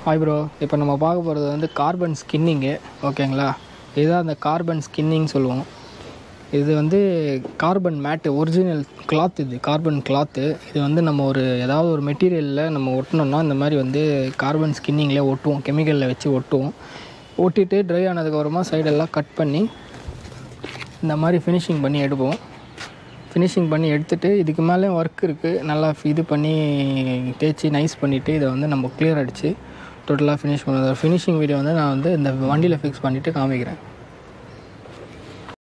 hi bro இப்போ நம்ம பார்க்க போகிறது வந்து கார்பன் ஸ்கின்னிங்கு ஓகேங்களா இதுதான் அந்த கார்பன் ஸ்கின்னிங் சொல்லுவோம் இது வந்து கார்பன் மேட்டு ஒரிஜினல் கிளாத் இது கார்பன் கிளாத்து இது வந்து நம்ம ஒரு ஏதாவது ஒரு மெட்டீரியலில் நம்ம ஒட்டினோம்னா இந்த மாதிரி வந்து கார்பன் ஸ்கின்னிங்லேயே ஒட்டுவோம் கெமிக்கலில் வச்சு ஒட்டுவோம் ஒட்டிட்டு ட்ரை ஆனதுக்கப்புறமா சைடெல்லாம் கட் பண்ணி இந்த மாதிரி ஃபினிஷிங் பண்ணி எடுப்போம் ஃபினிஷிங் பண்ணி எடுத்துகிட்டு இதுக்கு மேலே ஒர்க் இருக்குது நல்லா இது பண்ணி தேய்ச்சி நைஸ் பண்ணிவிட்டு இதை வந்து நம்ம கிளியர் அடித்து டோட்டலாக ஃபினிஷ் பண்ணுவோம் ஃபினிஷிங் வீடியோ வந்து நான் வந்து இந்த வண்டியில் ஃபிக்ஸ் பண்ணிவிட்டு காமிக்கிறேன்